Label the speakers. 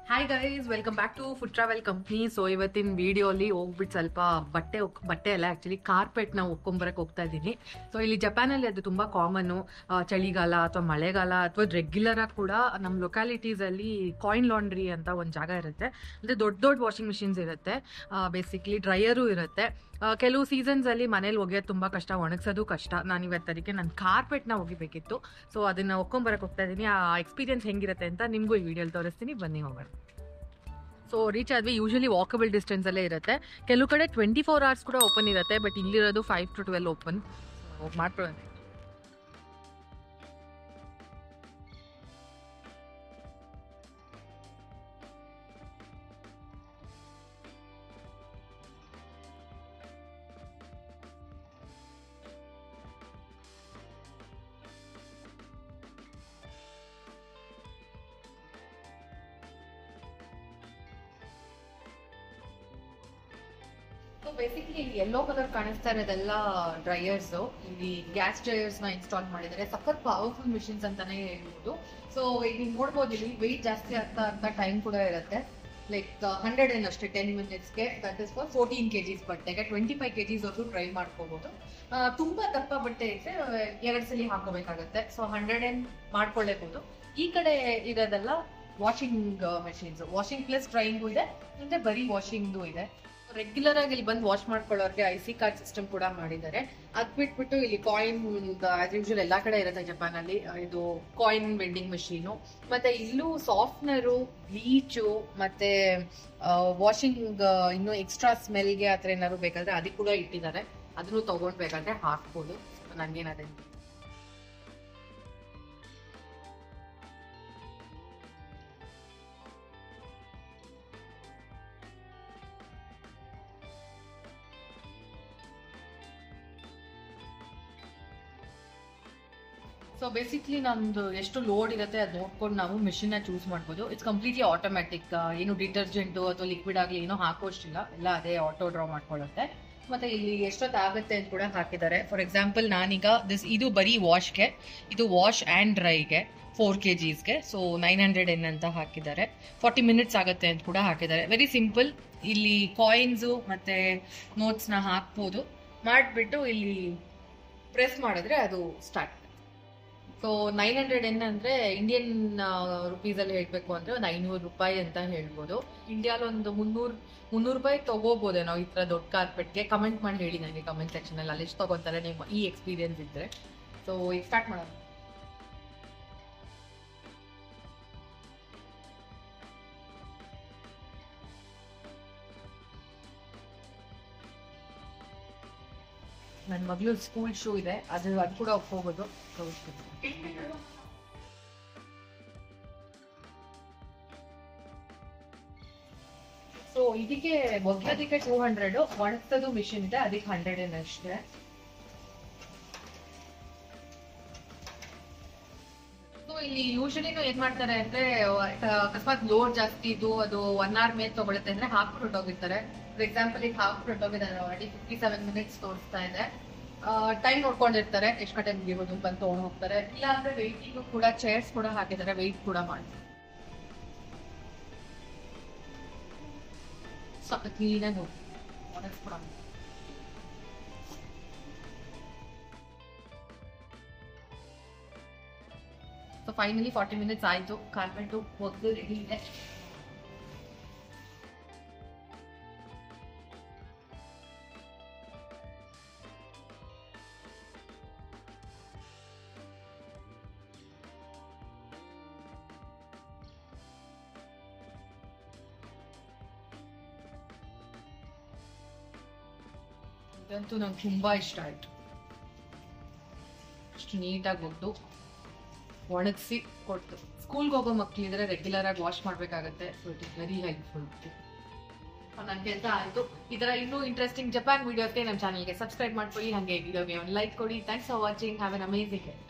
Speaker 1: hi guys welcome back to food travel company so ಇವತ್ತಿನ ವಿಡಿಯೋಲಿ ಹೋಗ್ಬಿಟ್ಟು ಸ್ವಲ್ಪ ಬಟ್ಟೆ ಒಕ್- ಬಟ್ಟೆ ಅಲ್ಲ ಆ್ಯಕ್ಚುಲಿ ಕಾರ್ಪೆಟ್ನ ಒಕ್ಕೊಂಬರಕ್ಕೆ ಹೋಗ್ತಾ ಇದ್ದೀನಿ ಸೊ ಇಲ್ಲಿ ಜಪಾನಲ್ಲಿ ಅದು ತುಂಬ ಕಾಮನ್ನು ಚಳಿಗಾಲ ಅಥವಾ ಮಳೆಗಾಲ ಅಥವಾ ರೆಗ್ಯುಲರ್ ಆಗಿ ಕೂಡ ನಮ್ಮ ಲೊಕ್ಯಾಲಿಟೀಸಲ್ಲಿ ಕಾಯಿನ್ ಲಾಂಡ್ರಿ ಅಂತ ಒಂದು ಜಾಗ ಇರುತ್ತೆ ಅಂದರೆ ದೊಡ್ಡ ದೊಡ್ಡ ವಾಷಿಂಗ್ ಮಿಷಿನ್ಸ್ ಇರುತ್ತೆ ಬೇಸಿಕ್ಲಿ ಡ್ರೈಯರು ಇರುತ್ತೆ ಆ, ಕೆಲವು ಸೀಸನ್ಸಲ್ಲಿ ಮನೇಲಿ ಒಗೆಯೋದು ತುಂಬ ಕಷ್ಟ ಒಣಗ್ಸೋದು ಕಷ್ಟ ನಾನು ಇವತ್ತದಕ್ಕೆ ನನ್ನ ಕಾರ್ಪೆಟ್ನ ಒಗಿಬೇಕಿತ್ತು ಸೊ ಅದನ್ನು ಒಕ್ಕೊಂಬರಕ್ಕೆ ಹೋಗ್ತಾ ಇದ್ದೀನಿ ಆ ಎಕ್ಸ್ಪೀರಿಯನ್ಸ್ ಹೆಂಗಿರುತ್ತೆ ಅಂತ ನಿಮಗೂ ಈ ವಿಡಿಯೋಲಿ ತೋರಿಸ್ತೀನಿ ಬನ್ನಿ ಹೋಗೋಣ ಸೊ ರೀಚ್ ಆದ್ವಿ ಯೂಶಲಿ ವಾಕಬಲ್ ಡಿಸ್ಟೆನ್ಸಲ್ಲೇ ಇರುತ್ತೆ ಕೆಲವು ಕಡೆ ಟ್ವೆಂಟಿ ಫೋರ್ ಅವರ್ಸ್ ಕೂಡ ಓಪನ್ ಇರುತ್ತೆ ಬಟ್ ಇಲ್ಲಿರೋದು ಫೈವ್ ಟು ಟ್ವೆಲ್ ಓಪನ್ ಮಾಡ್ಕೊಳ್ಳೋಣ ಸೊ ಬೇಸಿಕ್ಲಿ ಇಲ್ಲಿ ಎಲ್ಲೋ ಕಲರ್ ಕಾಣಿಸ್ತಾ ಇರೋದೆಲ್ಲ ಡ್ರೈಯರ್ಸ್ ಇಲ್ಲಿ ಗ್ಯಾಸ್ ಡ್ರೈಯರ್ಸ್ ನ ಇನ್ಸ್ಟಾಲ್ ಮಾಡಿದ್ದಾರೆ ಸಖತ್ ಪವರ್ಫುಲ್ ಮಿಷಿನ್ಸ್ ಅಂತಾನೆ ಹೇಳ್ಬೋದು ಸೊ ಈಗ ನೀವು ನೋಡ್ಬೋದು ಇಲ್ಲಿ ವೆಯ್ಟ್ ಜಾಸ್ತಿ ಆಗ್ತಾ ಆಗ್ತಾ ಟೈಮ್ ಕೂಡ ಇರುತ್ತೆ ಲೈಕ್ ಹಂಡ್ರೆಡ್ ಏನ್ ಅಷ್ಟೇ ಟೆನ್ ಮಿನಿಟ್ಸ್ಗೆ that is for fourteen KGs ಬಟ್ಟೆಗೆ ಟ್ವೆಂಟಿ ಫೈವ್ ಕೆಜಿಸ್ ವರ್ಗೂ ಟ್ರೈ ಮಾಡ್ಕೋಬಹುದು ಆ, ತುಂಬಾ ದಪ್ಪ ಬಟ್ಟೆ ಇದ್ರೆ ಎರಡು ಸಲ ಹಾಕೋಬೇಕಾಗತ್ತೆ ಸೊ ಹಂಡ್ರೆಡ್ ಏನ್ ಮಾಡ್ಕೊಳ್ಳೇಬಹುದು ಈ ಕಡೆ ಇರೋದೆಲ್ಲ washing machines washing plus drying ಇದೆ ಮತ್ತೆ ಬರೀ ವಾಷಿಂಗ್ದು ಇದೆ ರೆಗ್ಯುಲರ್ ಆಗಿ ಇಲ್ಲಿ ಬಂದು ವಾಶ್ ಮಾಡ್ಕೊಳ್ಳೋರ್ಗೆ ಐ ಸಿ ಕಾರ್ಡ್ ಸಿಸ್ಟಮ್ ಕೂಡ ಮಾಡಿದ್ದಾರೆ ಅದ್ ಬಿಟ್ಬಿಟ್ಟು ಇಲ್ಲಿ ಕಾಯಿನ್ ಆಸ್ ಯೂಶುವಲ್ ಎಲ್ಲಾ ಕಡೆ ಇರುತ್ತೆ ಜಪಾನ್ ಅಲ್ಲಿ ಆ, ಇದು ಕಾಯಿನ್ ವೆಂಡಿಂಗ್ ಮಷೀನು ಮತ್ತೆ ಇಲ್ಲೂ ಸಾಫ್ಟ್ನರು ಬ್ಲೀಚು ಮತ್ತೆ ವಾಷಿಂಗ್ ಇನ್ನು ಎಕ್ಸ್ಟ್ರಾ ಸ್ಮೆಲ್ಗೆ ಆತರ ಏನಾದ್ರು ಬೇಕಾದ್ರೆ ಅದಕ್ಕೆ ಕೂಡ ಇಟ್ಟಿದ್ದಾರೆ ಅದನ್ನು ತಗೊಂಡ್ಬೇಕಾದ್ರೆ ಹಾಕ್ಬೋದು ನನ್ಗೇನದೇ ಸೊ ಬೇಸಿಕ್ಲಿ ನಮ್ದು ಎಷ್ಟು ಲೋಡ್ ಇರುತ್ತೆ ಅದು ನೋಡ್ಕೊಂಡು ನಾವು ಮಿಷಿನ್ ಚೂಸ್ ಮಾಡ್ಬೋದು ಇಟ್ಸ್ ಕಂಪ್ಲೀಟ್ಲಿ ಆಟೋಮ್ಯಾಟಿಕ್ ಏನು ಡಿಟರ್ಜೆಂಟ್ ಅಥವಾ ಲಿಕ್ವಿಡ್ ಆಗಲಿ ಏನೋ ಹಾಕೋಷ್ಟಿಲ್ಲ ಎಲ್ಲ ಅದೇ ಆಟೋ ಡ್ರಾ ಮಾಡ್ಕೊಳ್ಳುತ್ತೆ ಮತ್ತೆ ಇಲ್ಲಿ ಎಷ್ಟೊತ್ತು ಆಗುತ್ತೆ ಅಂತ ಕೂಡ ಹಾಕಿದ್ದಾರೆ ಫಾರ್ ಎಕ್ಸಾಂಪಲ್ ನಾನೀಗ ದಿಸ್ ಇದು ಬರೀ ವಾಶ್ಗೆ ಇದು ವಾಶ್ ಆ್ಯಂಡ್ ಡ್ರೈಗೆ ಫೋರ್ ಕೆ ಜಿಸ್ಗೆ ಸೊ ನೈನ್ ಹಂಡ್ರೆಡ್ ಎನ್ ಅಂತ ಹಾಕಿದ್ದಾರೆ ಫಾರ್ಟಿ ಮಿನಿಟ್ಸ್ ಆಗುತ್ತೆ ಅಂತ ಕೂಡ ಹಾಕಿದ್ದಾರೆ ವೆರಿ ಸಿಂಪಲ್ ಇಲ್ಲಿ ಕಾಯಿನ್ಸು ಮತ್ತೆ ನೋಟ್ಸ್ನ ಹಾಕ್ಬೋದು ಮಾಡಿಬಿಟ್ಟು ಇಲ್ಲಿ ಪ್ರೆಸ್ ಮಾಡಿದ್ರೆ ಅದು start so nine hundred yen ಅಂದ್ರೆ ಇಂಡಿಯನ್ ರುಪೀಸ್ ಅಲ್ಲಿ ಹೇಳ್ಬೇಕು ಅಂದ್ರೆ ಒಂದು ಐನೂರು ರೂಪಾಯಿ ಅಂತ ಹೇಳ್ಬೋದು ಇಂಡಿಯಾಲ್ ಒಂದು ಮುನ್ನೂರ್ ಮುನ್ನೂರು ರೂಪಾಯಿ ತಗೋಬೋದೇ ನಾವು ಈ ತರ ದೊಡ್ಡ ಕಾರ್ಪೆಟ್ಗೆ ಕಮೆಂಟ್ ಮಾಡಿ ಹೇಳಿ ನನಗೆ ಕಮೆಂಟ್ ಸೆಕ್ಷನ್ ಅಲ್ಲಿ ಅಲ್ಲಿ ಎಷ್ಟು ತಗೊಂತಾರೆ ನಿಮ್ಮ ಈ ಎಕ್ಸ್ಪೀರಿಯನ್ಸ್ ಇದ್ರೆ ಸೊ ಈಗ ಸ್ಟಾರ್ಟ್ ಮಾಡೋಣ ನನ್ನ ಮಗಳು ಸ್ಕೂಲ್ ಶೂ ಇದೆ ಅದು ಅದು ಕೂಡ ಹೋಗೋದು ಸೊ ಇದಕ್ಕೆ ಒಗ್ಯೋದಕ್ಕೆ ಟೂ ಹಂಡ್ರೆಡ್ ಒಣಗ್ಸೋದು ಮಿಷಿನ್ ಇದೆ ಅದಕ್ಕೆ ಹಂಡ್ರೆಡ್ ಏನ್ ಅಷ್ಟೇ ಸೊ ಇಲ್ಲಿ ಯೂಶಲಿ ಏನ್ ಮಾಡ್ತಾರೆ ಅಂದ್ರೆ ಅಹ್, ಅಕಸ್ಮಾತ್ ಲೋಡ್ ಜಾಸ್ತಿ ಇದು ಅದು ಒನ್ ಅವರ್ ಮೇಲೆ ತಗೊಳುತ್ತೆ ಅಂದ್ರೆ ಹಾಫ್ ಹೊರಟೋಗಿರ್ತಾರೆ ಫಾರ್ ಎಕ್ಸಾಂಪಲ್ ಈಗ ಹಾಫ್ ಹೊರಟೋಗಿದ್ದಾರೆ ಆಲ್ರೆಡಿ ಫಿಫ್ಟಿ ಸೆವೆನ್ ಮಿನಿಟ್ಸ್ ತೋರಿಸ್ತಾ ಇದೆ ಟೈಮ್ ನೋಡ್ಕೊಂಡಿರ್ತಾರೆ ಎಷ್ಟು ಗಂಟೆ ಮುಗಿಬೋದು ಬಂದು ತಗೊಂಡು ಹೋಗ್ತಾರೆ ಇಲ್ಲ ಅಂದ್ರೆ ವೆಯ್ಟಿಂಗ್ ಕೂಡ ಚೇರ್ಸ್ ಕೂಡ ಹಾಕಿದ್ದಾರೆ ವೆಯ್ಟ್ ಕೂಡ ಮಾಡಿ ಕ್ಲೀನಾಗಿ ಒಣಗಿಸ್ಕೊಡೋಣ ಸೊ ಫೈನಲಿ ಫಾರ್ಟಿ ಮಿನಿಟ್ಸ್ ಆಯ್ತು ಕಾರ್ಪೆಟ್ ಒಗ್ದು ರೆಡಿ ಇದೆ ಇದಂತೂ ನಂಗೆ ತುಂಬಾ ಇಷ್ಟ ಆಯ್ತು ಅಷ್ಟು ನೀಟಾಗಿ ಒಗ್ದು ಒಣಗಿಸಿ ಕೊಟ್ಟು ಸ್ಕೂಲ್ಗೆ ಹೋಗೋ ಮಕ್ಕಳಿದ್ರೆ ರೆಗ್ಯುಲರ್ ಆಗಿ ವಾಶ್ ಮಾಡಬೇಕಾಗತ್ತೆ so it is very helpful ನನ್ನ ಕೆಲಸ ಆಯಿತು ಈ ಥರ ಇನ್ನೂ ಇಂಟ್ರೆಸ್ಟಿಂಗ್ ಜಪಾನ್ ವಿಡಿಯೋಕ್ಕೆ ನಮ್ಮ ಚಾನಲ್ಗೆ ಸಬ್ಸ್ಕ್ರೈಬ್ ಮಾಡ್ಕೊಳ್ಳಿ ಹಾಗೆ ವಿಡಿಯೋಗೆ ಒಂದು ಲೈಕ್ ಕೊಡಿ thanks for watching have an amazing